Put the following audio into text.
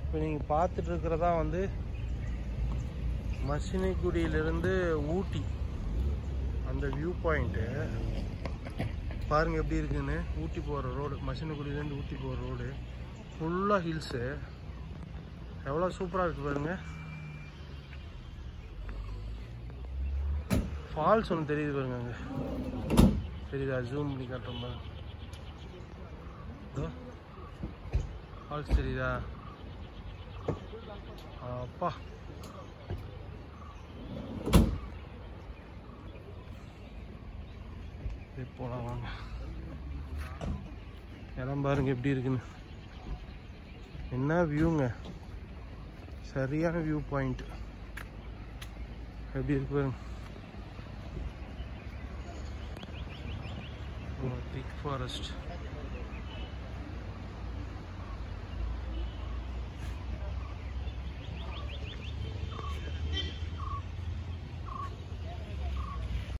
இப்போ நீங்கள் பார்த்துட்டு இருக்கிறதா வந்து மசினிக்குடியிலிருந்து ஊட்டி அந்த வியூ பாயிண்ட்டு பாருங்கள் எப்படி இருக்குன்னு ஊட்டி போகிற ரோடு மசினிக்குடியிலேருந்து ஊட்டி போகிற ரோடு ஃபுல்லாக ஹில்ஸு எவ்வளோ சூப்பராக இருக்குது பாருங்க ஃபால்ஸ் ஒன்று தெரியுது பாருங்க அங்கே தெரியுதா ஜூம் பண்ணி காட்டுறோம் பாருங்க இதோ ஃபால்ஸ் தெரியுதா அப்பா சரி, போலாம் வாங்க இடம் பாருங்க எப்படி இருக்குன்னு என்ன வியூங்க சரியான வியூ பாயிண்ட் எப்படி இருக்கு பாருங்க திக் ஃபாரஸ்ட்